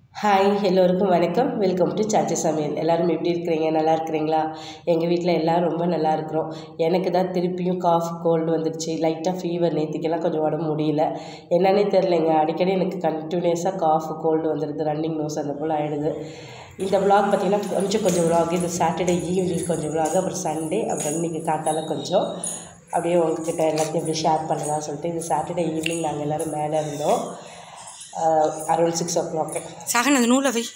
Hi எல்லோருக்கும் வணக்கம் welcome to சாச்சி சமையல் எல்லோரும் எப்படி இருக்கிறீங்க நல்லா இருக்கிறீங்களா எங்கள் வீட்டில் எல்லோரும் ரொம்ப நல்லா இருக்கிறோம் எனக்கு தான் திருப்பியும் காஃப் கோல்டு வந்துடுச்சு லைட்டாக ஃபீவர் நேற்றுக்கெல்லாம் கொஞ்சம் உடம்பு முடியல என்னன்னே தெரிலங்க அடிக்கடி எனக்கு கண்டினியூஸாக காஃப் கோல்டு வந்துடுது ரன்னிங் நோஸ் அந்த போல் ஆகிடுது இந்த vlog பார்த்திங்கன்னா கொஞ்சம் கொஞ்சம் vlog இது சாட்டர்டே ஈவினிங் கொஞ்சம் vlog அப்புறம் சண்டே அப்புறம் இன்றைக்கி காத்தால கொஞ்சம் அப்படியே உங்ககிட்ட எல்லாத்தையும் அப்படியே ஷேர் பண்ணலாம் சொல்லிட்டு இது சாட்டர்டே ஈவினிங் நாங்கள் எல்லோரும் மேலே இருந்தோம் around six o'clock Sagan அந்த நூலை வை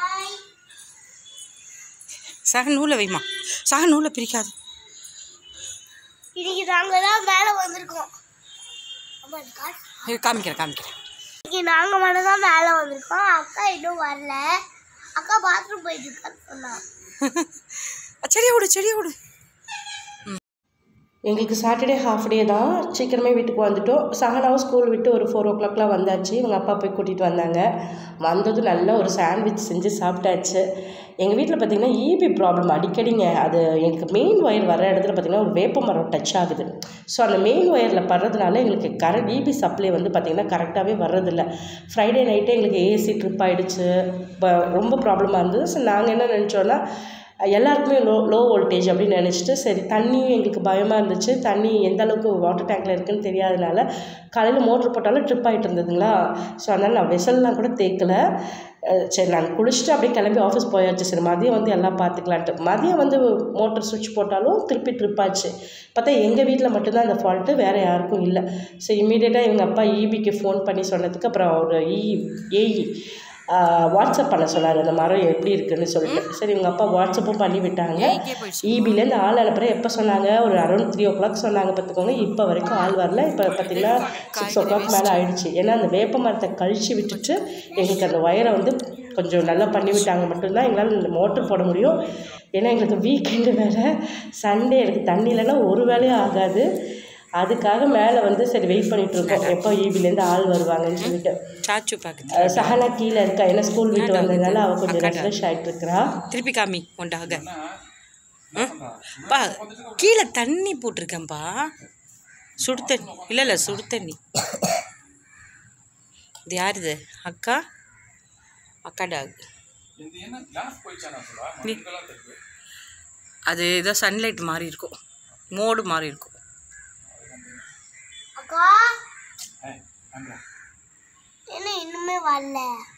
சகன் நூலை வைமா சகன் நூலை பிரிக்காது இன்னைக்கு நாங்க தான் மேல வந்திருக்கோம் அம்மா, இது காட்டு. இரு, காமிக்கிறேன் காமிக்கிறேன் இன்னைக்கு நாங்க மட்டும் தான் மேல வந்திருக்கோம் அக்கா இன்னும் வரல அக்கா பாத்ரூம் போயிட்டு இருக்கான்னு சொன்னா செடியை விடு செடியை விடு எங்களுக்கு சாட்டர்டே ஹாஃப் டே தான் சீக்கிரமே வீட்டுக்கு வந்துட்டோம் சஹனாவும் ஸ்கூல் விட்டு ஒரு ஃபோர் ஓ கிளாக்லாம் வந்தாச்சு இவங்க அப்பா போய் கூட்டிகிட்டு வந்தாங்க வந்ததும் நல்ல ஒரு சாண்ட்விச் செஞ்சு சாப்பிட்டாச்சு எங்கள் வீட்டில் பார்த்திங்கன்னா ஈபி ப்ராப்ளம் அடிக்கடிங்க அது எங்களுக்கு மெயின் ஒயர் வர இடத்துல பார்த்திங்கன்னா ஒரு வேப்ப மரம் டச் ஆகுது ஸோ அந்த மெயின் ஒயரில் படுறதுனால எங்களுக்கு கரெக்ட் ஈபி சப்ளை வந்து பார்த்திங்கன்னா கரெக்டாகவே வர்றதில்ல ஃப்ரைடே நைட்டே எங்களுக்கு ஏசி ட்ரிப் ஆகிடுச்சு இப்போ ரொம்ப ப்ராப்ளமாக இருந்தது ஸோ நாங்கள் என்ன நினச்சோன்னா எல்லாருக்குமே லோ லோ வோல்டேஜ் அப்படின்னு நினச்சிட்டு சரி தண்ணியும் எங்களுக்கு பயமாக இருந்துச்சு தண்ணி எந்த அளவுக்கு வாட்டர் டேங்க்கில் இருக்குன்னு தெரியாதனால காலையில் மோட்ரு போட்டாலும் ட்ரிப் ஆகிட்டு இருந்ததுங்களா ஸோ அதனால் நான் வெசல்லாம் கூட தேக்கலை அஹ் சரி நான் குளிச்சுட்டு அப்படியே கிளம்பி ஆஃபீஸ் போயாச்சு சரி மதியம் வந்து எல்லாம் பார்த்துக்கலான்ட்டு மதியம் வந்து மோட்டர் சுவிட்ச் போட்டாலும் திருப்பி ட்ரிப் ஆச்சு பார்த்தா எங்கள் வீட்டில் மட்டும்தான் அந்த ஃபால்ட்டு வேறு யாருக்கும் இல்லை ஸோ இம்மீடியட்டாக எங்கள் அப்பா ஈபிக்கு ஃபோன் பண்ணி சொன்னதுக்கு அப்புறம் ஒரு இ ஏஇ வாட்ஸ்அப் பண்ண சொன்னார் அந்த மரம் எப்படி இருக்குன்னு சொல்லிட்டு சரி எங்கள் அப்பா வாட்ஸ்அப்பும் பண்ணி விட்டாங்க ஏய்க்கே போயிடுச்சு. இபிலேருந்து ஆள் அனுப்புகிறேன் எப்போ சொன்னாங்க ஒரு அரௌண்ட் த்ரீ ஓ கிளாக் சொன்னாங்க பார்த்துக்கோங்க இப்போ வரைக்கும் ஆள் வரல இப்போ பார்த்தீங்கன்னா சிக்ஸ் ஓ கிளாக் மேலே ஆயிடுச்சு ஏன்னா அந்த வேப்ப மரத்தை கழிச்சு விட்டுட்டு எங்களுக்கு அந்த ஒயரை வந்து கொஞ்சம் நல்லா பண்ணி விட்டாங்க மட்டும்தான் எங்களால் மோட்டர் போட முடியும் ஏன்னா எங்களுக்கு வீக்கெண்டு வேறு சண்டே எனக்கு தண்ணி இல்லைன்னா ஒரு வேலையும் ஆகாது அதுக்காக மேலே வந்து சரி வெயிட் பண்ணிட்டு இருக்கோம் எப்போ ஈபிலேருந்து ஆள் வருவாங்கன்னு சொல்லிட்டு சாச்சு பார்க்குது அஹ் சஹனா கீழே இருக்கா ஏன்னா ஸ்கூல் விட்டு வந்ததுனால அவள் கொஞ்சம் ரெஃப்ரெஷ் ஆகிட்டு இருக்கிறா திருப்பி காமி உண்டாக பா கீழே தண்ணி போட்டிருக்கேன்ப்பா சுடு தண்ணி இல்லை இல்லை சுடு தண்ணி இது யார் இது அக்கா அக்கா டாக் நீ அது ஏதோ சன்லைட் மாதிரி இருக்கும் மோடு மாதிரி இருக்கும் அக்கா என்ன இன்னுமே வரல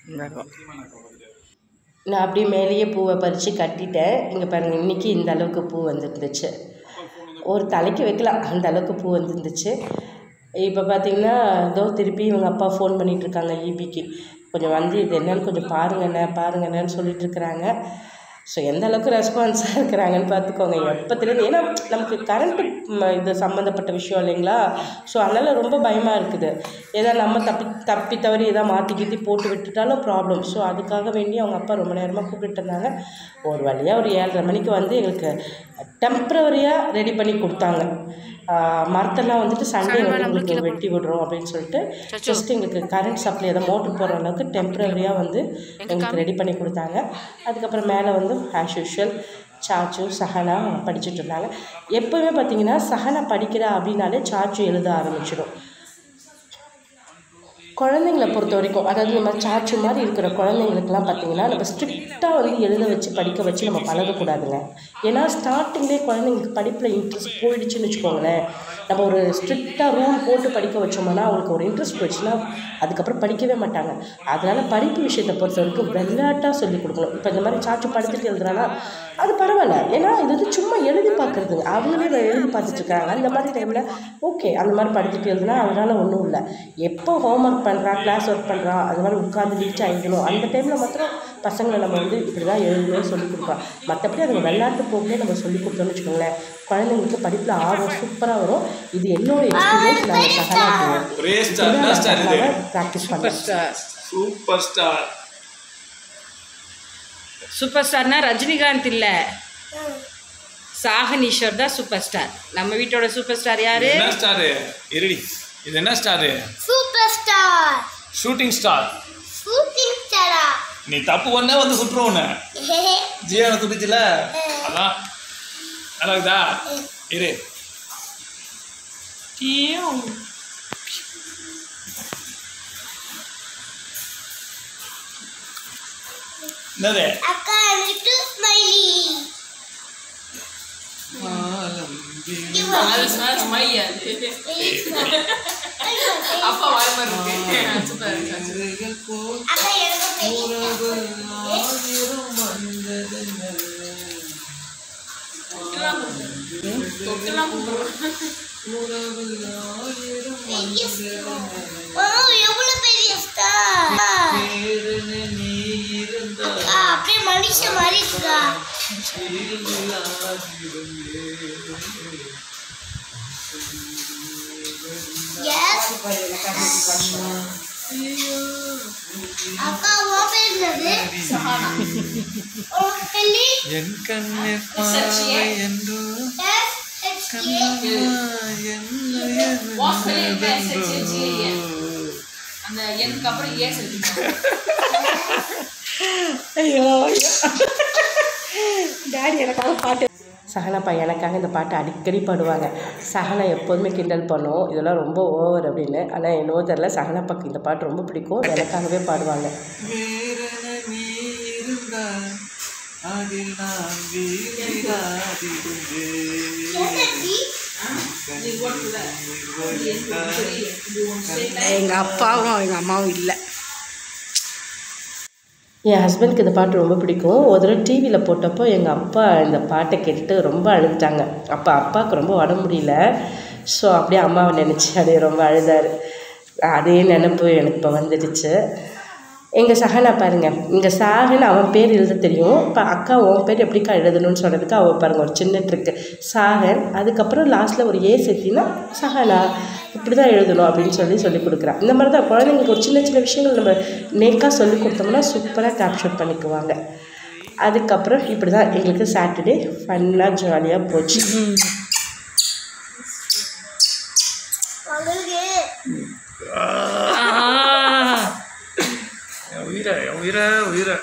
நான் அப்படியே மேலேயே பூவை பறித்து கட்டிட்டேன் இங்கே பாருங்கள் இன்றைக்கி இந்த அளவுக்கு பூ வந்துருந்துச்சு ஒரு தலைக்கு வைக்கலாம் அந்த அளவுக்கு பூ வந்துருந்துச்சு இப்போ பார்த்தீங்கன்னா இதோ திருப்பி இவங்க அப்பா ஃபோன் பண்ணிட்டு இருக்காங்க ஈபிக்கு கொஞ்சம் வந்து இது என்னன்னு கொஞ்சம் பாருங்கண்ணே பாருங்கண்ணேன்னு சொல்லிட்டு இருக்கிறாங்க ஸோ எந்த அளவுக்கு ரெஸ்பான்ஸாக இருக்கிறாங்கன்னு பார்த்துக்கோங்க எப்போத்துலேருந்து ஏன்னா நமக்கு கரண்ட்டு இது சம்மந்தப்பட்ட விஷயம் இல்லைங்களா ஸோ அதனால் ரொம்ப பயமாக இருக்குது ஏதா நம்ம தப்பி தப்பி தவறி எதாவது மாற்றி கீத்தி போட்டு விட்டுட்டாலும் ப்ராப்ளம் ஸோ அதுக்காக வேண்டி அவங்க அப்பா ரொம்ப நேரமாக கூப்பிட்டு இருந்தாங்க ஒரு வழியாக ஒரு ஏழரை மணிக்கு வந்து எங்களுக்கு டெம்ப்ரவரியாக ரெடி பண்ணி கொடுத்தாங்க ஆஹ் மரத்தெல்லாம் வந்துட்டு சண்டே வந்து உங்களுக்கு வெட்டி விடுறோம் அப்படின்னு சொல்லிட்டு ஜஸ்ட் எங்களுக்கு கரண்ட் சப்ளை ஏதாவது மோட்ரு போடுற அளவுக்கு டெம்ப்ரவரியாக வந்து எங்களுக்கு ரெடி பண்ணி கொடுத்தாங்க அதுக்கப்புறம் மேலே வந்து ஆஸ் யூஷுவல் சாச்சு சஹனா படிச்சுட்டு இருந்தாங்க எப்போவுமே பார்த்தீங்கன்னா சஹனா படிக்கிறா அப்படின்னாலே சாச்சு எழுத ஆரம்பிச்சிடும் குழந்தைங்கள பொறுத்த வரைக்கும் அதாவது நம்ம சாச்சு மாதிரி இருக்கிற குழந்தைங்களுக்குலாம் பார்த்தீங்கன்னா நம்ம ஸ்ட்ரிக்டாக வந்து எழுத வச்சு படிக்க வச்சு நம்ம பழகக்கூடாதுங்க ஏன்னா ஸ்டார்டிங்லேயே குழந்தைங்களுக்கு படிப்பில் இன்ட்ரெஸ்ட் போயிடுச்சுன்னு வச்சுக்கோங்களேன் நம்ம ஒரு ஸ்ட்ரிக்டாக ரூல் போட்டு படிக்க வச்சோம்னா அவங்களுக்கு ஒரு இன்ட்ரெஸ்ட் போயிடுச்சுன்னா அதுக்கப்புறம் படிக்கவே மாட்டாங்க அதனால் படிப்பு விஷயத்தை பொறுத்த வரைக்கும் விளையாட்டாக சொல்லிக் கொடுக்கணும் இப்போ இந்த மாதிரி சாச்சு படுத்துட்டு எழுதுறானா அது பரவாயில்ல ஏன்னா இது வந்து சும்மா எழுதி பார்க்குறதுங்க அவங்களே இதை எழுதி பார்த்துட்டு இருக்காங்க அந்த மாதிரி டைமில் ஓகே அந்த மாதிரி படிச்சுட்டு எழுதுனா அதனால் ஒன்றும் இல்லை எப்போ ஹோம்ஒர்க் பண்ணுறான் கிளாஸ் ஒர்க் பண்ணுறான் அது மாதிரி உட்காந்து ரீச் ஆகிக்கணும் அந்த டைமில் மாத்திரம் பசங்களை நம்ம வந்து இப்படி தான் எழுதணும் சொல்லிக் கொடுக்கலாம் மற்றபடி அதுங்க விளையாட்டு போக்கிலே நம்ம சொல்லிக் கொடுத்தோம்னு வச்சுக்கோங்களேன் குழந்தைங்களுக்கு படிப்பில் ஆர்வம் சூப்பராக வரும் இது என்னோட எக்ஸ்பீரியன்ஸ் நாங்கள் சகலாக்கு ஒரே ஸ்டார் என்ன ஸ்டார் இது ப்ராக்டிஸ் பண்ணுறேன் சூப்பர் ஸ்டார் சூப்பர் ஸ்டார்னா ரஜினிகாந்த் இல்லை சாகன் ஈஸ்வர் தான் சூப்பர் ஸ்டார் நம்ம வீட்டோட சூப்பர் ஸ்டார் யாரு என்ன ஸ்டார் இருடி இது என்ன star super star shooting star shooting ஸ்டாரா நீ தப்பு பண்ணே வந்து சுட்டுரும் உன்னை ஜீவனை துடிச்சுல அதான் நல்லா இருக்குதா இரு என்னது அக்கா லிட்டில் ஸ்மைலி அது smell smiley அது. அப்பா வாய் மாதிரி இருக்கு. Super இருக்கு. அக்கா எனக்கு பெரிய தொட்டுலாம் கூப்பிடு. தொட்டுலாம் கூப்பிடு. பெரிய star. ஓ எவ்வளவு பெரிய ஸ்டார் அக்கா அப்படியே மனுஷன் மாதிரி இருக்கா எஸ் அக்கா உன் பேர் என்னது உன் பெல்லி என் கண்ணே சச்சியே. என்று S S A What spelling is S-H-A-G-A-N? அந்த எண்ணுக்கு அப்புறம் ஏ சேர்த்துக்கணும் ஐயோ டாடி எனக்காக பாட்டு சஹனாப்பா எனக்காக இந்த பாட்டை அடிக்கடி பாடுவாங்க சஹனா எப்போதுமே கிண்டல் பண்ணும் இதெல்லாம் ரொம்ப ஓவர் அப்படின்னு ஆனால் என்னவோ தெரில சஹனாப்பாக்கு இந்த பாட்டு ரொம்ப பிடிக்கும் எனக்காகவே பாடுவாங்க வேறென நீ இருந்தால் அதில் நான் எங்கள் அப்பாவும் எங்கள் அம்மாவும் இல்லை என் ஹஸ்பண்ட்க்கு இந்த பாட்டு ரொம்ப பிடிக்கும் ஒரு தடவை டிவியில் போட்டப்போ எங்கள் அப்பா இந்த பாட்டை கேட்டுட்டு ரொம்ப அழுதுட்டாங்க அப்போ அப்பாவுக்கு ரொம்ப உடம்பு முடியல ஸோ அப்படியே அம்மாவை நினச்சி அப்படியே ரொம்ப அழுதார் அதே நினப்பு எனக்கு இப்போ வந்துடுச்சு எங்கள் சஹனா பாருங்க இங்கே சாகன் அவன் பேர் எழுத தெரியும் இப்போ அக்கா உன் பேர் எப்படிக்கா எழுதணும்னு சொன்னதுக்கு அவள் பாருங்க ஒரு சின்ன ட்ரிக்கு சாகன் அதுக்கப்புறம் லாஸ்ட்டில் ஒரு ஏ சேர்த்தினா சஹனா இப்படி தான் எழுதணும் அப்படின்னு சொல்லி சொல்லி கொடுக்குறான் இந்த மாதிரி தான் குழந்தைங்களுக்கு ஒரு சின்ன சின்ன விஷயங்கள் நம்ம நேக்காக சொல்லி கொடுத்தோம்னா சூப்பராக கேப்சர் பண்ணிக்குவாங்க அதுக்கப்புறம் இப்படி தான் எங்களுக்கு சாட்டர்டே ஃபன்னாக ஜாலியாக போச்சு உங்களுக்கு என் உயிரை என் உயிரை உயிரை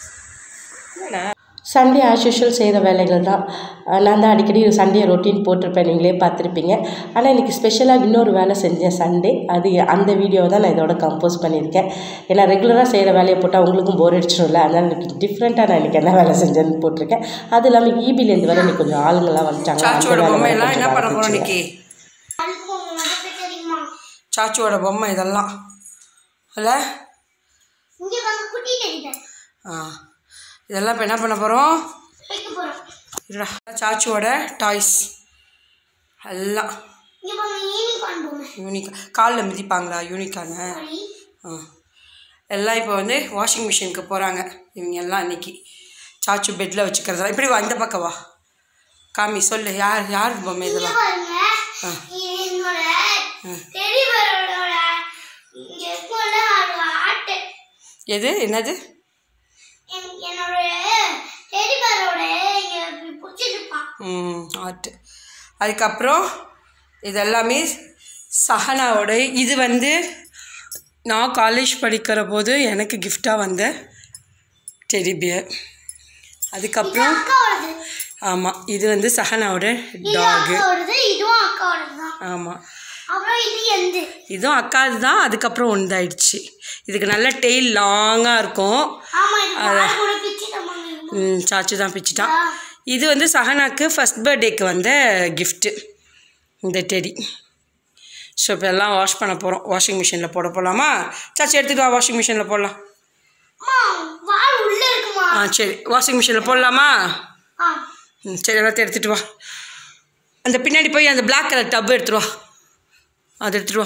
சண்டே ஆஸ் யூஷுவல் செய்கிற வேலைகள் தான் அஹ் நான் தான் அடிக்கடி சண்டே ரொட்டீன் போட்டிருப்பேன் நீங்களே பார்த்துருப்பீங்க ஆனால் இன்றைக்கி ஸ்பெஷலாக இன்னொரு வேலை செஞ்சேன் சண்டே அது அந்த வீடியோ தான் நான் இதோட கம்போஸ் பண்ணியிருக்கேன் ஏன்னா ரெகுலராக செய்கிற வேலையை போட்டால் உங்களுக்கும் போர் அடிச்சிடும்ல அதனால் எனக்கு டிஃப்ரெண்ட்டாக நான் இன்றைக்கி என்ன வேலை செஞ்சேன்னு போட்டிருக்கேன் அது இல்லாமல் ஈபிலேருந்து வர இன்னைக்கு கொஞ்சம் ஆளுங்கள்லாம் வந்துட்டாங்க அந்த சாச்சியோட வேலை பொம்மை வேற எல்லாம் கொஞ்சம் என்ன பண்ண போகிறோம் ஆரம்பிச்சிடுவேன். இன்னைக்கு அதுக்கு உங்க மட்டும் தெரியுமா சாச்சியோட பொம்மை இதெல்லாம் இல்லை இங்க வாங்க குட்டி தெரியுது ஆ இதெல்லாம் இப்போ என்ன பண்ண போகிறோம் வைக்க போறோம் இருடா சாச்சியோட டாய்ஸ் எல்லாம் இங்க வாங்க யூனிகார்ன் பொம்மை யூனிக் காலில் மிதிப்பாங்களா யூனிக்கான சரி ஆ எல்லாம் இப்போ வந்து வாஷிங் மிஷினுக்கு போகிறாங்க இவங்க எல்லாம் இன்னைக்கு சாச்சு பெட்டில் வச்சுக்கிறதெல்லாம் இப்படி வா இந்த பக்கம் வா காமி சொல்லு யார் யார் பொம்மை இங்க இதெல்லாம் பாருங்க என்னோட பெரியவரோட இங்க இருக்கும்ல அது ஆட்டு எது என்னது என்- என்னோட பெரியவரோட இங்க இப்படி பிடிச்சிருப்பான் ம் ஆர்ட் அதுக்கப்புறம் இதெல்லாமே சஹனாவோட இது வந்து நான் காலேஜ் படிக்கிற போது எனக்கு கிஃப்டாக வந்த டெரிபியர் அதுக்கப்புறம் அக்காவோடது ஆமாம் இது வந்து சஹனாவோட இது டாகு அக்காவோடது இதுவும் அக்காவோடது தான் ஆமாம் அப்புறம் இது எந்த இதுவும் அக்காது தான் அதுக்கப்புறம் ஒன்றாயிடுச்சு இதுக்கு நல்ல டெய்ல் லாங்காக இருக்கும் ஆமா இது பால் கூட பிச்சிட்டோமாங்க ம், சாச்சு தான் பிச்சிட்டான் இது வந்து சஹனாக்கு ஃபஸ்ட் பர்த்டேக்கு வந்த கிஃப்ட்டு இந்த டெடி ஸோ இப்போ எல்லாம் வாஷ் பண்ண போகிறோம் வாஷிங் மிஷினில் போட போகலாமா சாச்சி எடுத்துட்டு வா வாஷிங் மிஷினில் போடலாம் அம்மா வால் உள்ள இருக்குமா ஆ சரி வாஷிங் மிஷினில் போடலாமா ஆ ம் சரி எல்லாத்தையும் எடுத்துகிட்டு வா அந்த பின்னாடி போய் அந்த Black கலர் டப் எடுத்துட்டு வா அதை எடுத்துட்டு வா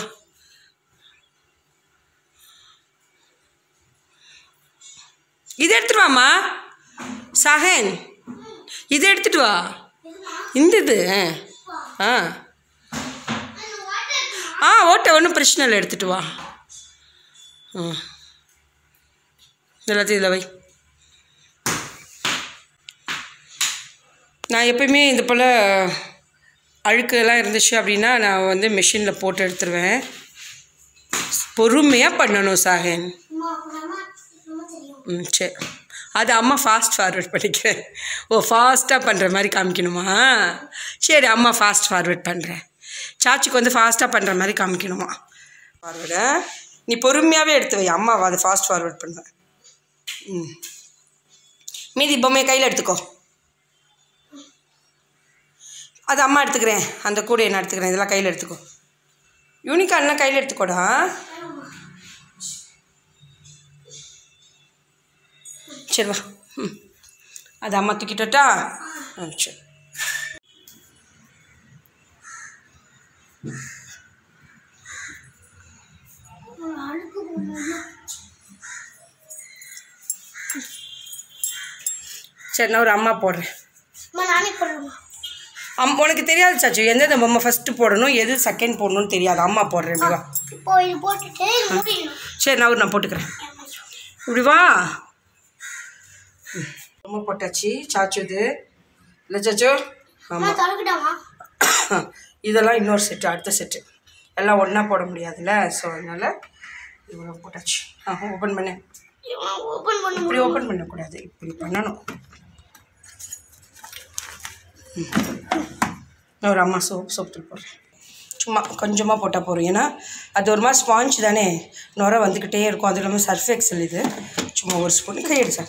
இது எடுத்துட்டு வாம்மா சஹன் இது எடுத்துட்டு வா இந்த இது ஆ ஆ ஓட்ட ஒன்றும் பிரச்சனை இல்லை எடுத்துட்டு வா ம் எல்லாத்தையும் இதில் வை நான் எப்பயுமே இது போல் அழுக்கெல்லாம் இருந்துச்சு அப்படின்னா நான் வந்து மிஷினில் போட்டு எடுத்துருவேன் பொறுமையாக பண்ணணும் சாகன் அம்மா அம்மா ரொம்ப தெரியும் ம் சரி அது அம்மா ஃபாஸ்ட் ஃபார்வர்ட் பண்ணிக்கிறேன் ஓ ஃபாஸ்ட்டாக பண்ணுற மாதிரி காமிக்கணுமா சரி அம்மா ஃபாஸ்ட் ஃபார்வர்ட் பண்ணுறேன் சாச்சிக்கு வந்து ஃபாஸ்ட்டாக பண்ணுற மாதிரி காமிக்கணுமா ஃபார்வர்டா நீ பொறுமையாகவே எடுத்து வை அம்மா அதை ஃபாஸ்ட் ஃபார்வர்ட் பண்ணுவேன் ம் மீதி பொம்மையை கையில் எடுத்துக்கோ அது அம்மா எடுத்துக்கிறேன் அந்த கூடையை நான் எடுத்துக்கிறேன் இதெல்லாம் கையில் எடுத்துக்கோ யூனிகார்ன்லாம் கையில் எடுத்துக்கோடா சரி வா ம் அது அம்மா தூக்கிட்டா ம் சரி சரி நான் ஒரு அம்மா போடுறேன் அம்மா நானே போடுறேம்மா அம் உனக்கு தெரியாது சாச்சு எந்தெந்த பொம்மை ஃபஸ்ட்டு போடணும் எது செகண்ட் போடணும்னு தெரியாது அம்மா போடுறேன் இப்படி வா இப்போ இது போட்டுட்டு இது முடியணும் சரி நான் ஒரு நான் போட்டுக்கிறேன் இப்படி வா ம், பொம்மை போட்டாச்சு சாச்சு இது இல்லை சாச்சு அம்மா ஆமாம் திறக்கட்டாமா இதெல்லாம் இன்னொரு செட்டு அடுத்த செட்டு எல்லாம் ஒன்றா போட முடியாதுல்ல ஸோ அதனால் இவ்வளோ போட்டாச்சு ஆ ஓப்பன் பண்ணு ஓப்பன் பண்ண இப்படி ஓப்பன் பண்ணக்கூடாது இப்படி பண்ணணும் ம். நான் ஒரு அம்மா சோப் சோப் தூள் போடுறேன் சும்மா கொஞ்சமாக போட்டால் போதும் ஏன்னா அது ஒரு மாதிரி ஸ்பாஞ்ச் தானே நுர வந்துக்கிட்டே இருக்கும் அது இல்லாமல் சர்ஃப் எக்ஸல் இது சும்மா ஒரு ஸ்பூன் கையெடுத்தாங்க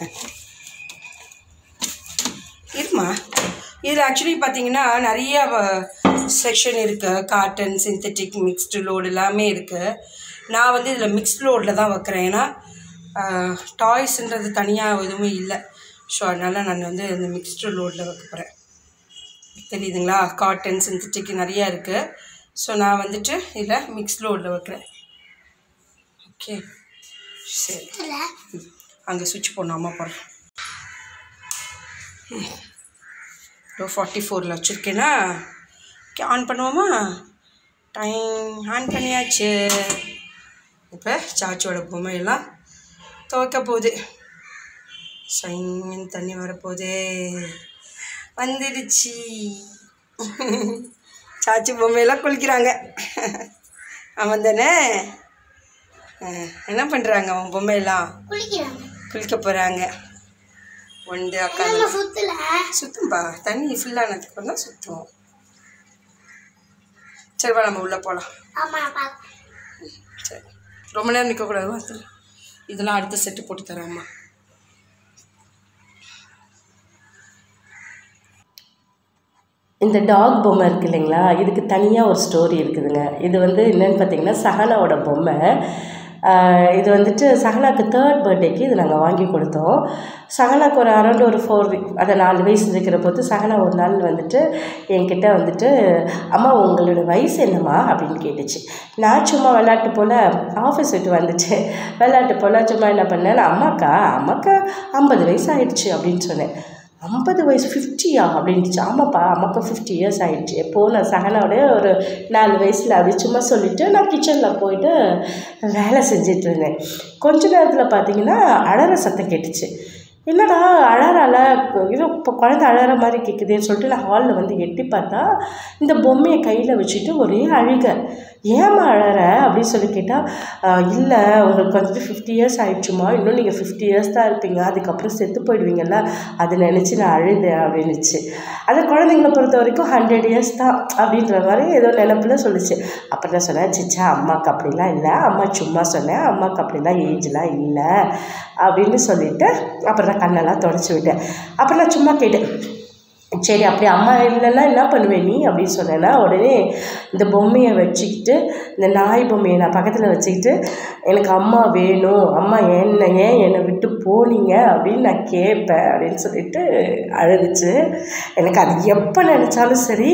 இருமா இதில் ஆக்சுவலி பார்த்தீங்கன்னா நிறைய செக்ஷன் இருக்குது காட்டன் சிந்தட்டிக் மிக்ஸ்டு லோடு எல்லாமே இருக்குது நான் வந்து இதில் மிக்ஸ்ட் லோடில் தான் வைக்கிறேன் ஏன்னா டாய்ஸ்ன்றது தனியாக எதுவுமே இல்லை ஸோ அதனால் நான் வந்து இந்த மிக்ஸ்டு லோடில் வைக்க போகிறேன் தெரியுதுங்களா காட்டன் சிந்தட்டிக் நிறையா இருக்குது ஸோ நான் வந்துட்டு இதில் மிக்ஸ் லோடில் வைக்கிறேன் ஓகே சரி இல்லை அங்கே சுவிட்ச் போடணும் அம்மா போடுறேன் டூ ஃபார்ட்டி ஃபோரில் வச்சுருக்கேன்னா ஓகே ஆன் பண்ணுவோமா டைம் ஆன் பண்ணியாச்சு இப்போ சாச்சியோட பொம்மையெல்லாம் துவைக்க போகுது சைன் தண்ணி வரப்போகுது வந்துடுச்சு சாச்சி பொம்மையெல்லாம் குளிக்கிறாங்க அவன் தானே அஹ், என்ன பண்ணுறாங்க அவன் பொம்மையெல்லாம் குளிக்கிறாங்க குளிக்க போகிறாங்க ஒன்று அக்கா நம்ம சுத்துல சுத்தும்பா தண்ணி ஃபுல்லானதுக்கு தான் சுற்றும் சரி வா நம்ம உள்ளே போகலாம் ஆமா நான் பார்க்க சரி ரொம்ப நேரம் நிற்கக்கூடாது வாசல் இதெல்லாம் அடுத்த செட்டு போட்டு தரேன் அம்மா இந்த டாக் பொம்மை இருக்கு இல்லைங்களா இதுக்கு தனியாக ஒரு ஸ்டோரி இருக்குதுங்க இது வந்து என்னன்னு பார்த்தீங்கன்னா சஹனாவோட பொம்மை ஆஹ் இது வந்துட்டு சஹனாக்கு தேர்ட் பர்த்டேக்கு இது நாங்கள் வாங்கி கொடுத்தோம் சஹனாக்கு ஒரு அரௌண்ட் ஒரு ஃபோர் வீக் அதை நாலு வயசு இருக்கிற போது சஹனா ஒரு நாள் வந்துட்டு என்கிட்ட வந்துட்டு அம்மா உங்களோட வயசு என்னம்மா அப்படின்னு கேட்டுச்சு நான் சும்மா விளையாட்டு போல் ஆஃபீஸ் விட்டு வந்துச்சு விளையாட்டு போல் சும்மா என்ன பண்ணேன் நான், அம்மாக்கா அம்மாக்கா ஐம்பது வயசு ஆயிடுச்சு அப்படின்னு சொன்னேன் ஐம்பது வயசு ஃபிஃப்டியா அப்படின்ட்டுச்சு ஆமாப்பா அம்மாக்கு ஃபிஃப்டி இயர்ஸ் ஆயிடுச்சு எப்போது நான் சகனோட ஒரு நாலு வயசில் அப்படி சும்மா சொல்லிவிட்டு நான் கிச்சனில் போயிட்டு வேலை செஞ்சிட்டு இருந்தேன் கொஞ்ச நேரத்தில் பார்த்தீங்கன்னா அழற சத்தம் கேட்டுச்சு என்னடா அழறால இது இப்போ குழந்தை அழற மாதிரி கேட்குதேன்னு சொல்லிட்டு நான் ஹாலில் வந்து எட்டி பார்த்தா இந்த பொம்மையை கையில் வச்சுட்டு ஒரே அழுக ஏம்மா அழற அப்படின்னு சொல்லி கேட்டால் இல்லை உங்களுக்கு வந்துட்டு ஃபிஃப்டி இயர்ஸ் ஆயிடுச்சுமா இன்னும் நீங்கள் ஃபிஃப்டி இயர்ஸ் தான் இருப்பீங்க அதுக்கப்புறம் செத்து போயிடுவீங்கல்ல அதை நினச்சி நான் அழுதேன் அப்படின்னுச்சு அது குழந்தைங்கள பொறுத்த வரைக்கும் ஹண்ட்ரட் இயர்ஸ் தான் அப்படின்ற மாதிரி ஏதோ நினப்பில் சொல்லுச்சு அப்புறம் நான் சொன்னேன் சிச்சா அம்மாவுக்கு அப்படிலாம் இல்லை அம்மா சும்மா சொன்னேன் அம்மாவுக்கு அப்படிலாம் ஏஜ்லாம் இல்லை அப்படின்னு சொல்லிட்டு அப்புறம் நான் கண்ணெல்லாம் தொடச்சி விட்டேன் அப்புறம் நான் சும்மா கேட்டேன் சரி அப்படி அம்மா இல்லைன்னா என்ன பண்ணுவேன் நீ அப்படின்னு சொன்னேன்னா உடனே இந்த பொம்மையை வச்சுக்கிட்டு இந்த நாய் பொம்மையை நான் பக்கத்தில் வச்சுக்கிட்டு எனக்கு அம்மா வேணும் அம்மா என்ன ஏன் என்னை விட்டு போனீங்க அப்படின்னு நான் கேட்பேன் அப்படின்னு சொல்லிட்டு அழுதுச்சு எனக்கு அது எப்போ நினச்சாலும் சரி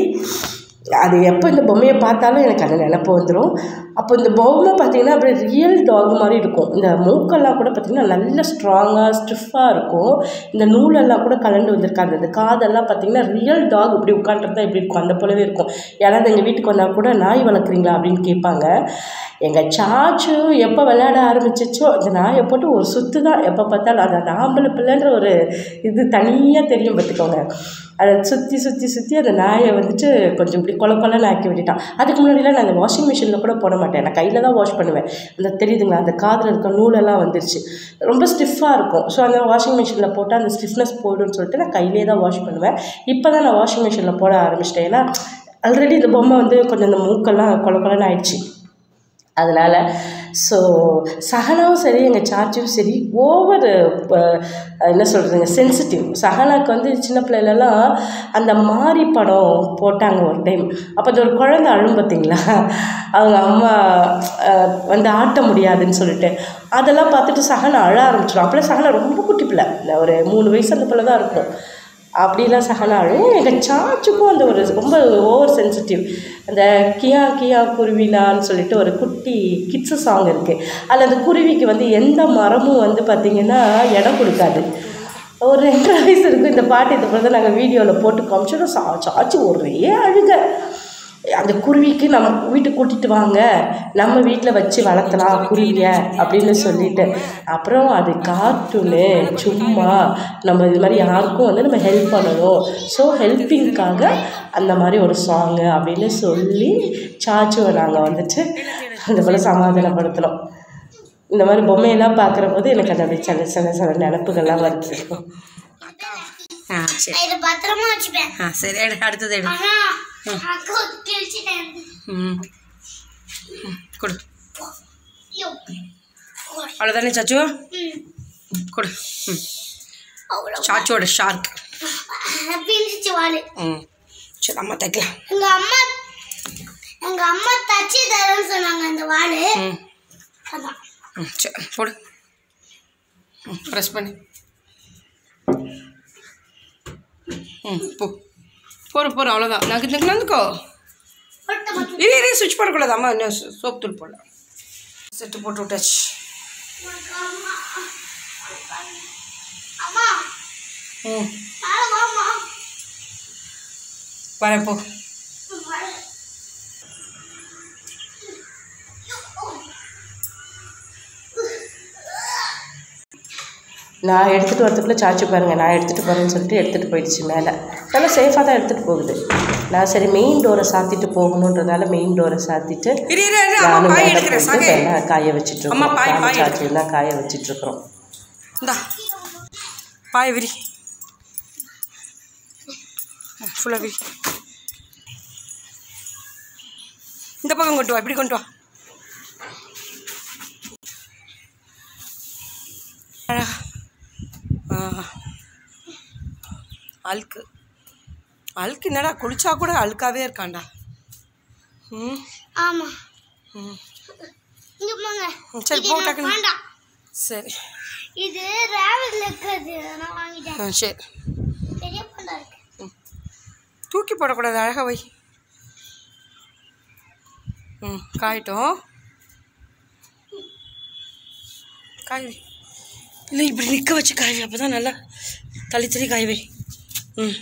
அது எப்போ இந்த பொம்மையை பார்த்தாலும் எனக்கு அந்த நினப்பு வந்துடும் அப்போ இந்த பொம்மை பார்த்தீங்கன்னா அப்படியே ரியல் டாக் மாதிரி இருக்கும் இந்த மூக்கெல்லாம் கூட பார்த்தீங்கன்னா நல்ல ஸ்ட்ராங்காக ஸ்டிஃபாக இருக்கும் இந்த நூலெல்லாம் கூட கலண்டு வந்திருக்காது இந்த காதெல்லாம் பார்த்தீங்கன்னா ரியல் டாக் இப்படி உட்காந்துருந்தா இப்படி இருக்கும் அந்த போலவே இருக்கும் யாராவது எங்கள் வீட்டுக்கு வந்தால் கூட நாய் வளர்க்குறீங்களா அப்படின்னு கேட்பாங்க எங்கள் சாச்சு எப்போ விளையாட ஆரம்பிச்சிச்சோ இந்த நாயை போட்டு ஒரு சுத்து தான் எப்போ பார்த்தாலும் அது அந்த ஆம்பளை பிள்ளைன்ற ஒரு இது தனியாக தெரியும் பார்த்துக்கோங்க அதை சுற்றி சுற்றி சுற்றி அந்த நாயை வந்துட்டு கொஞ்சம் இப்படி கொல கொலன்னு ஆக்கி விட்டுட்டான் அதுக்கு முன்னாடிலாம் நான் அந்த வாஷிங் மிஷினில் கூட போட மாட்டேன் நான் கையில் தான் வாஷ் பண்ணுவேன் அந்த தெரியுதுங்களா அந்த காதில் இருக்க நூலெல்லாம் வந்துருச்சு ரொம்ப ஸ்டிஃபாக இருக்கும் ஸோ அந்த வாஷிங் மிஷினில் போட்டால் அந்த ஸ்டிஃப்னஸ் போய்டும்னு சொல்லிட்டு நான் கையிலே தான் வாஷ் பண்ணுவேன் இப்போ தான் நான் வாஷிங் மிஷினில் போட ஆரம்பிச்சிட்டேன் ஏன்னா ஆல்ரெடி இந்த பொம்மை வந்து கொஞ்சம் அந்த மூக்கெல்லாம் கொல கொலன்னு ஆயிடுச்சு அதனால் ஸோ சஹனாவும் சரி எங்கள் சாச்சியும் சரி ஓவர் என்ன சொல்கிறதுங்க சென்சிட்டிவ் சஹனாக்கு வந்து சின்ன பிள்ளைலலாம் அந்த மாரி படம் போட்டாங்க ஒரு டைம் அப்போ அந்த ஒரு குழந்தை அழும் பார்த்தீங்களா அவங்க அம்மா அஹ், வந்து ஆட்ட முடியாதுன்னு சொல்லிட்டு அதெல்லாம் பார்த்துட்டு சஹனா அழ ஆரம்பிச்சிடும் அப்போலாம் சஹனா ரொம்ப குட்டி பிள்ளை இந்த ஒரு மூணு வயசு அந்த பிள்ளை தான் இருக்கும் அப்படிலாம் சஹனா அழும் எங்கள் சாச்சுக்கும் அந்த ஒரு ரொம்ப ஓவர் சென்சிட்டிவ் அந்த கியா கியா குருவிலான்னு சொல்லிட்டு ஒரு குட்டி கிட்ஸு சாங் இருக்குது அதில் அந்த குருவிக்கு வந்து எந்த மரமும் வந்து பார்த்திங்கன்னா இடம் கொடுக்காது ஒரு ரெண்டரை வயசு இருக்கும் இந்த பாட்டு இந்த பிறகு நாங்கள் வீடியோவில் போட்டு காமிச்சோம் சா சாச்சு ஒரே அழுக அந்த குருவிக்கு நம்ம வீட்டுக்கு கூட்டிகிட்டு வாங்க நம்ம வீட்டில் வச்சு வளர்த்தலாம் குருவியை அப்படின்னு சொல்லிட்டு அப்புறம் அது கார்ட்டூனு சும்மா நம்ம இது மாதிரி யாருக்கும் வந்து நம்ம ஹெல்ப் பண்ணணும் ஸோ ஹெல்ப்பிங்க்காக அந்த மாதிரி ஒரு சாங்கு அப்படின்னு சொல்லி சாச்சுவை நாங்கள் வந்துட்டு அந்த போல் சமாதானப்படுத்தினோம் இந்த மாதிரி பொம்மையெல்லாம் பார்க்குற போது எனக்கு அது அப்படியே சில சில சில நினப்புகள்லாம் வருது ஆ சரி நான் இதை பத்திரமா வச்சுப்பேன் ஆ சரி எடு அடுத்தது எடு ஆனா அக்கா கிழிச்சிட்டேன் ம் ம், கொடு ஐயோ அவ்வளோதானே சாச்சு ம் கொடு ம் அவ்வளோ சாச்சோட ஷார்க் பிரிச்சு வாழு ம் சரி அம்மா தைக்கலாம் எங்க அம்மா எங்க அம்மா தச்சு தரேன்னு சொன்னாங்க அந்த வாழு ம் அதான் ம் சரி போடு ம் ப்ரெஸ் பண்ணு ம் போ போகிறோம் போகிறோம் அவ்வளோதான் நக்கு நந்துக்கோ போட்ட மட்டும் இரு இரு சுவிட்ச் போடக்கூடாது அம்மா இன்னும் சோ- சோப் தூள் போடலாம் செட்டு போட்டு விட்டாச்சு அம்மா ம் மேல வாம்மா வரேன் போ நான் எடுத்துகிட்டு வரதுக்குள்ளே சாச்சு பாருங்கள் நான் எடுத்துகிட்டு போகிறேன்னு சொல்லிட்டு எடுத்துகிட்டு போயிடுச்சு மேலே நல்லா சேஃபாக தான் எடுத்துகிட்டு போகுது நான் சரி மெயின் டோரை சாத்திட்டு போகணுன்றதால மெயின் டோரை சாத்திட்டு இரு இரு இரு அம்மா நானும் பாய் மேலே எடுக்கிறேன் போயிட்டு சாகே எல்லாம் காய வச்சுட்டு அம்மா, பாய், இருக்கோம் பாய் சாச்சு எல்லாம் காய வச்சுட்டு இருக்கிறோம் இந்தா பாய் விரி ஃபுல்லாக விரி இந்த பக்கம் கொண்டு வா இப்படி கொண்டு வா அழகா. ஆ. அழுக்கு அழுக்கு என்னடா குளிச்சா கூட அழுக்காவே இருக்காண்டா ம் ஆமா ம் இங்க போங்க ம், சரி, இது போ, எனக்கு டக்குனு. வேண்டாம் சரி இது ரேவல் இருக்கிறது நான் வாங்கிட்டேன் ஆ சரி பெரிய பண்டா இருக்கு தூக்கி போடக்கூடாது அழகாக வை ம் காயட்டும் காய் வை இல்லை இப்படி நிற்க வச்சு காய் வை அப்போ தான் நல்லா தள்ளி தள்ளி காய் வை ம்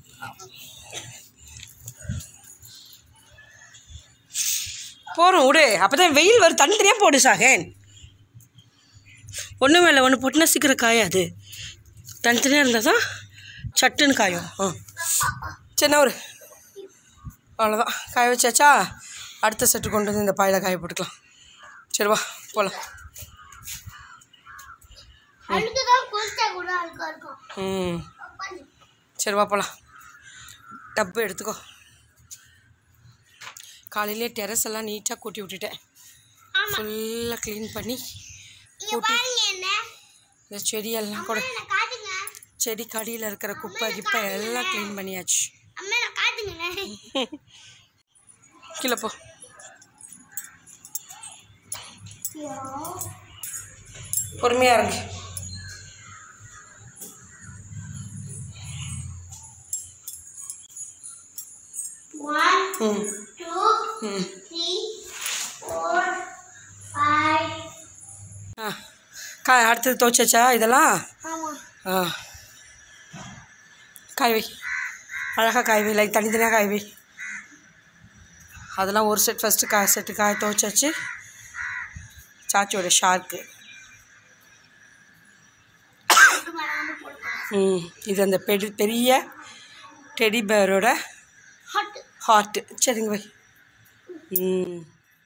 போகிறோம் விடு அப்போ தான் வெயில் வரும் தனித்தனியாக போடு சாகேன் ஒன்று மேலே ஒன்று போட்டுனா சீக்கிரம் காயாது தனித்தனியாக இருந்தால் தான் சட்டுன்னு காயும் ஆ சின்ன ஒரு அவ்வளோதான் காய வச்சாச்சா அடுத்த செட்டு கொண்டு வந்து இந்த பாயில் காய போட்டுக்கலாம் சரி வா போகலாம் அழுக்கு தான் குளிச்சா கூட அழுக்கா இருக்கும் ம் சரி வா போகலாம் டப்பு எடுத்துக்கோ காலையிலே டெரஸ் எல்லாம் நீட்டாக கூட்டி விட்டுட்டேன் ஃபுல்லாக க்ளீன் பண்ணி இங்க பாருங்க என்ன இந்த செடியெல்லாம் கூட என்ன காட்டுங்க செடி கடியில் இருக்கிற குப்பை கிப்பை எல்லாம் க்ளீன் பண்ணியாச்சு அம்மா நான் காட்டுங்க கீழே போ பொறுமையாக இருக்கு ஒன் ம் டூ ம் த்ரீ ஃபோர் ஃபைவ் ஆ காய் அடுத்தது துவைச்சாச்சா இதெல்லாம் ஆமா ஆ காய் வை அழகாக காய் வை லைக் தனித்தனியாக காய் வை அதெல்லாம் ஒரு செட் ஃபஸ்ட்டு காய் செட்டு காய் துவைச்சாச்சு சாச்சியோட ஷார்க்கு ம் இது அந்த பெரி பெரிய டெடி பேரோட ஹாட் ஹார்ட்டு சரிங்க வை ம்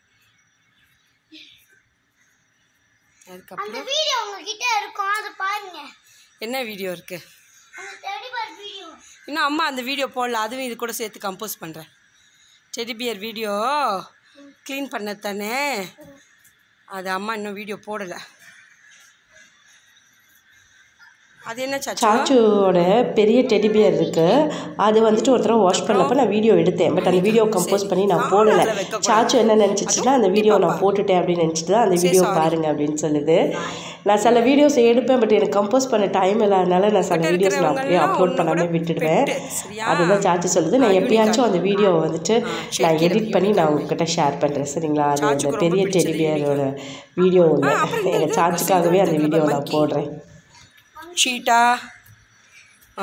அதுக்கப்புறம் அந்த வீடியோ உங்ககிட்ட இருக்கும் அதை பாருங்க என்ன வீடியோ இருக்குது அந்த தேடி பார் வீடியோ இன்னும் அம்மா அந்த வீடியோ போடல அதுவும் இது கூட சேர்த்து கம்போஸ் பண்ணுறேன் டெடி பியர் வீடியோ க்ளீன் பண்ண தானே அது அம்மா இன்னும் வீடியோ போடலை அது என்ன சாச்சு சாச்சுவோட பெரிய டெடி பியர் இருக்குது அது வந்துட்டு ஒரு தடவை வாஷ் பண்ணப்போ நான் வீடியோ எடுத்தேன் பட் அந்த வீடியோ கம்போஸ் பண்ணி நான் போடலை சாச்சு என்ன நினச்சிச்சுன்னா அந்த வீடியோ நான் போட்டுட்டேன் அப்படின்னு நினச்சிட்டு தான் அந்த வீடியோ பாருங்க அப்படின்னு சொல்லுது நான் சில வீடியோஸ் எடுப்பேன் பட் எனக்கு கம்போஸ் பண்ண டைம் இல்லாதனால நான் சில வீடியோஸ் நான் அப்படியே அப்லோட் பண்ணாமல் விட்டுடுவேன் அதுதான் சாச்சு சொல்லுது நான் எப்பயாச்சும் அந்த வீடியோவை வந்துட்டு நான் எடிட் பண்ணி நான் உங்ககிட்ட ஷேர் பண்ணுறேன் சரிங்களா அது அந்த பெரிய டெடி பியரோட வீடியோ ஒன்று எங்கள் சாச்சுக்காகவே அந்த வீடியோ நான் போடுறேன் சீட்டா ஆ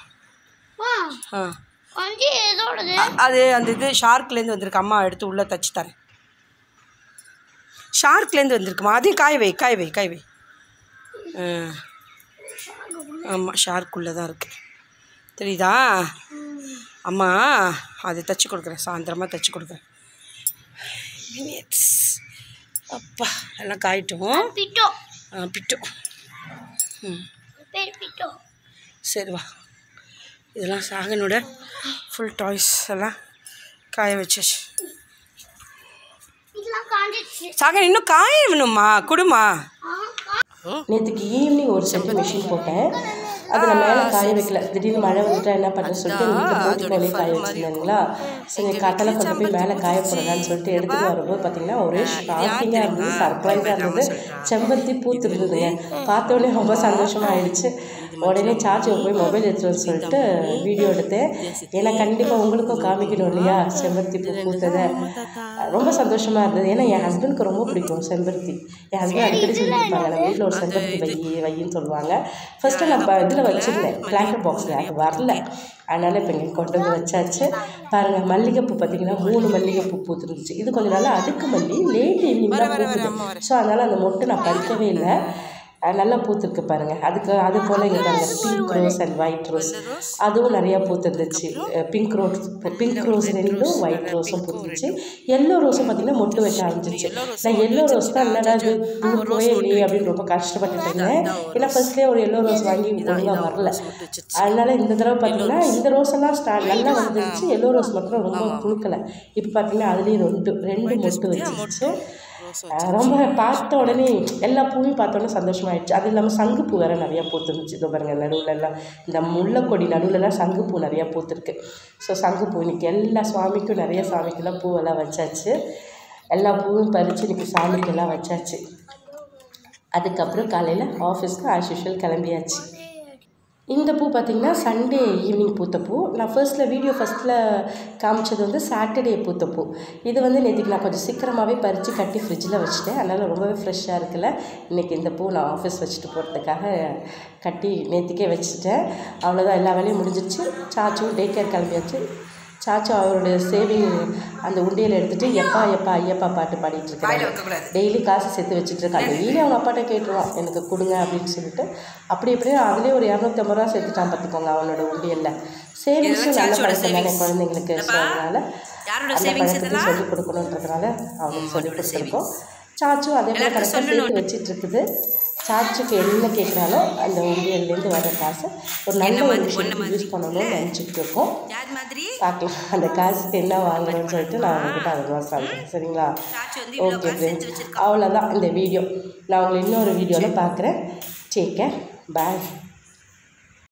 ஆ கொஞ்சம் எதோடது அது அந்த இது ஷார்க்லேருந்து வந்திருக்கு அம்மா எடுத்து உள்ளே தச்சு தரேன் ஷார்க்லேருந்து வந்திருக்குமா அதையும் காய வை காய வை காய வை ஆமாம் ஷார்க்குள்ளே தான் இருக்குது தெரியுதா அம்மா அது தச்சு கொடுக்குறேன் சாயந்தரமாக தச்சு கொடுக்குறேன் மினிட்ஸ் அப்பா எல்லாம் காயிட்டும் பிட்டோ ஆ, பிட்டு பேர் பிட்டோ சரி வா இதெல்லாம் சாகனோட ஃபுல் டாய்ஸ் எல்லாம் காய வச்சாச்சு இதெல்லாம் காஞ்சிடுச்சு சாகன் இன்னும் காய வேணுமா கொடுமா நேற்றுக்கு ஈவினிங் ஒரு செட்டு மிஷின் போட்டேன் அது நான் மேலே காய வைக்கல திடீர்னு மழை வந்துட்டா என்ன பண்ணுறது சொல்லிட்டு எங்கள் வீட்டில் போட்டுக்கோலே காய வச்சுருந்தாங்களா சரி கட்டளை கொண்டு போய் மேலே காய போடலான்னு சொல்லிட்டு எடுத்துட்டு வரும்போது பார்த்தீங்கன்னா ஒரே ஷாக்கிங்காக இருந்தது சர்ப்ரைஸாக இருந்தது செம்பருத்தி பூத்து இருந்ததுங்க பார்த்த உடனே ரொம்ப சந்தோஷமாக ஆயிடுச்சு உடனே சார்ஜர் போய் மொபைல் எடுத்துட்டு வர சொல்லிட்டு வீடியோ எடுத்தேன் ஏன்னா கண்டிப்பாக உங்களுக்கும் காமிக்கணும் இல்லையா செம்பருத்தி பூ பூத்ததை ரொம்ப சந்தோஷமாக இருந்தது ஏன்னா என் ஹஸ்பண்டுக்கு ரொம்ப பிடிக்கும் செம்பருத்தி என் ஹஸ்பண்ட் அடிக்கடி சொல்லியிருப்பாங்க நம்ம வீட்டில் ஒரு செம்பருத்தி வை வையின்னு சொல்லுவாங்க ஃபஸ்ட்டு நான் இதில் வச்சுருந்தேன் பிளாங்கெட் பாக்ஸில் அது வரல அதனால் இப்போ இங்கே கொண்டு வந்து வச்சாச்சு பாருங்கள் மல்லிகைப்பூ பார்த்தீங்கன்னா மூணு மல்லிகைப்பூ பூத்துருந்துச்சு இது கொஞ்சம் நல்லா அடுக்கு மல்லி லேட் ஈவினிங் தான் பூத்துது ஸோ அதனால் அந்த மொட்டு நான் பறிக்கவே இல்லை அஹ் நல்லா பூத்துருக்கு பாருங்க அதுக்கு அது போல் இங்கே பாருங்க pink rose and white rose அதுவும் நிறையா பூத்துருந்துச்சு பிங்க் ரோஸ் பிங்க் ரோஸ் ரெண்டும் ஒயிட் ரோஸும் பூத்துருச்சு எல்லோ ரோஸும் பார்த்தீங்கன்னா மொட்டு வைக்க ஆரம்பிச்சிச்சு நான் எல்லோ ரோஸ் தான் என்னடா இது பூவே இல்லையே அப்படின்னு ரொம்ப கஷ்டப்பட்டுட்டு இருந்தேன் ஏன்னா ஃபர்ஸ்ட்லேயே ஒரு எல்லோ ரோஸ் வாங்கி ஒழுங்காக வரல அதனால இந்த தடவை பார்த்தீங்கன்னா இந்த ரோஸ் எல்லாம் ஸ்டா நல்லா வந்துருச்சு எல்லோ ரோஸ் மட்டும் ரொம்ப குழுக்கலை இப்போ பார்த்தீங்கன்னா அதுலேயும் ரெண்டு ரெண்டு மொட்டு வச்சிருச்சு அஹ் ரொம்ப பார்த்த உடனே எல்லா பூவையும் பார்த்த உடனே சந்தோஷமாயிடுச்சு அது இல்லாமல் சங்குப்பூ வேறு நிறையா பூத்துருந்துச்சு இதோ பாருங்க நடுவுல எல்லாம் இந்த முல்லைக்கொடி நடுவுலலாம் சங்குப்பூ நிறையா பூத்துருக்கு ஸோ சங்குப்பூ இன்னைக்கு எல்லா சுவாமிக்கும் நிறைய சாமிக்கெல்லாம் பூவெல்லாம் வச்சாச்சு எல்லா பூவும் பறித்து இன்னைக்கு சாமிக்கெல்லாம் வச்சாச்சு அதுக்கப்புறம் காலையில் ஆஃபீஸ்க்கு ஆஸ் யூஷுவல் கிளம்பியாச்சு இந்த பூ பார்த்திங்கன்னா சண்டே ஈவினிங் பூத்த பூ நான் ஃபர்ஸ்ட்டில் வீடியோ ஃபஸ்ட்டில் காமிச்சது வந்து சாட்டர்டே பூத்த பூ இது வந்து நேற்றுக்கு நான் கொஞ்சம் சீக்கிரமாகவே பறித்து கட்டி ஃப்ரிட்ஜில் வச்சுட்டேன் அதனால் ரொம்பவே ஃப்ரெஷ்ஷாக இருக்குல்ல இன்றைக்கி இந்த பூ நான் ஆஃபீஸ் வச்சுட்டு போகிறதுக்காக கட்டி நேற்றுக்கே வச்சுட்டேன் அவ்வளோதான் எல்லா வேலையும் முடிஞ்சிருச்சு சாச்சும் டே கேர் கிளம்பியாச்சு சாச்சு அவருடைய சேவிங் அந்த உண்டியல் எடுத்துகிட்டு எப்பா எப்பா ஐயப்பா பாட்டு பாடிட்டு இருக்காரு டெய்லி காசு சேர்த்து வச்சுட்டு இருக்கான் டெய்லி அவங்க அப்பாட்ட கேட்டுருவான் எனக்கு கொடுங்க அப்படின்னு சொல்லிட்டு அப்படி இப்படியே அதுலேயே ஒரு இரநூத்தி ஐம்பது ரூபா சேர்த்துட்டான் பார்த்துக்கோங்க அவனோட உண்டியலில் சேவிங்ஸும் நல்ல பழக்கம் தானே குழந்தைங்களுக்கு ஸோ அதனால் அந்த பழக்கத்தையும் சொல்லிக் கொடுக்கணுன்றதுனால அவனுக்கு சொல்லி கொடுத்துருக்கோம் சாச்சும் அதே போல் கரெக்டாக சேர்த்து வச்சிட்டு இருக்குது சாச்சுக்கு என்ன கேட்குறாலும் அந்த உண்டியல்லேருந்து வர காசை ஒரு நல்ல ஒரு விஷயத்துக்கு யூஸ் பண்ணணும்னு நினச்சிட்டு இருக்கோம் பார்க்கலாம் அந்த காசுக்கு என்ன வாங்கணும்னு சொல்லிட்டு நான் உங்ககிட்ட அதுதான் சொல்கிறேன் சரிங்களா ஓகே ஃப்ரெண்ட்ஸ் அவ்வளோதான் இந்த வீடியோ நான் உங்களை இன்னொரு வீடியோவில் பார்க்குறேன் டேக் கேர் பாய்